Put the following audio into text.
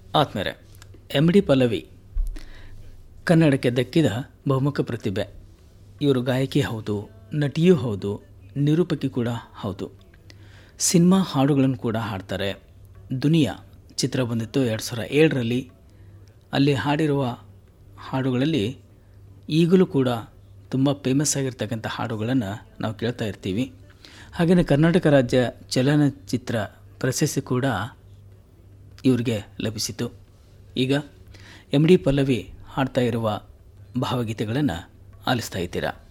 ಆತ್ಮೇರೆ M D Pallavi ಕನ್ನಡಕ್ಕೆ ದಕ್ಕಿದ ಬಹುಮುಖ ಪ್ರತಿಭೆ ಇವರು ಗಾಯಕಿ ಹೌದು ನಟಿಯೂ ಹೌದು ನಿರೂಪಕಿ ಕೂಡ ಹೌದು ಸಿನಿಮಾ ಹಾಡುಗಳನ್ನು ಕೂಡ ಹಾಡ್ತಾರೆ ದುನಿಯಾ ಚಿತ್ರ ಬಂದಿತ್ತು ಎರಡು ಸಾವಿರ ಏಳರಲ್ಲಿ ಅಲ್ಲಿ ಹಾಡಿರುವ ಹಾಡುಗಳಲ್ಲಿ ಈಗಲೂ ಕೂಡ ತುಂಬ ಫೇಮಸ್ ಆಗಿರ್ತಕ್ಕಂಥ ಹಾಡುಗಳನ್ನು ನಾವು ಕೇಳ್ತಾ ಇರ್ತೀವಿ ಹಾಗೆಯೇ ಕರ್ನಾಟಕ ರಾಜ್ಯ ಚಲನಚಿತ್ರ ಪ್ರಶಸ್ತಿ ಕೂಡ ಇವರಿಗೆ ಲಭಿಸಿತು ಈಗ ಎಮ್ ಡಿ ಪಲ್ಲವಿ ಹಾಡ್ತಾ ಇರುವ ಭಾವಗೀತೆಗಳನ್ನು ಆಲಿಸ್ತಾ ಇದ್ದೀರಾ